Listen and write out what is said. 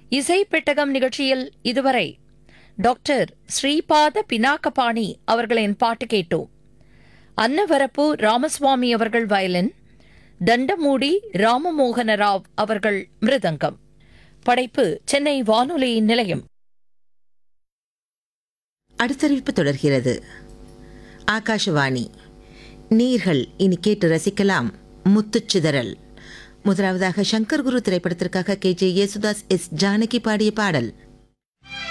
இசை பெட்டகம் நிகழ்ச்சியில் இதுவரை டாக்டர் ஸ்ரீபாத பினாக்கபாணி அவர்களின் பாட்டு கேட்டோம் அன்னவரப்பு ராமசுவாமி அவர்கள் வயலின் தண்டமூடி ராமமோகன ராவ் அவர்கள் மிருதங்கம் படைப்பு சென்னை வானொலி நிலையம் அடுத்தறிவிப்பு தொடர்கிறது ஆகாஷவாணி நீர்கள் இனி கேட்டு ரசிக்கலாம் முத்துச்சிதறல் முதலாவதாக சங்கர் குரு திரைப்படத்திற்காக K J Yesudas S Janaki பாடிய பாடல்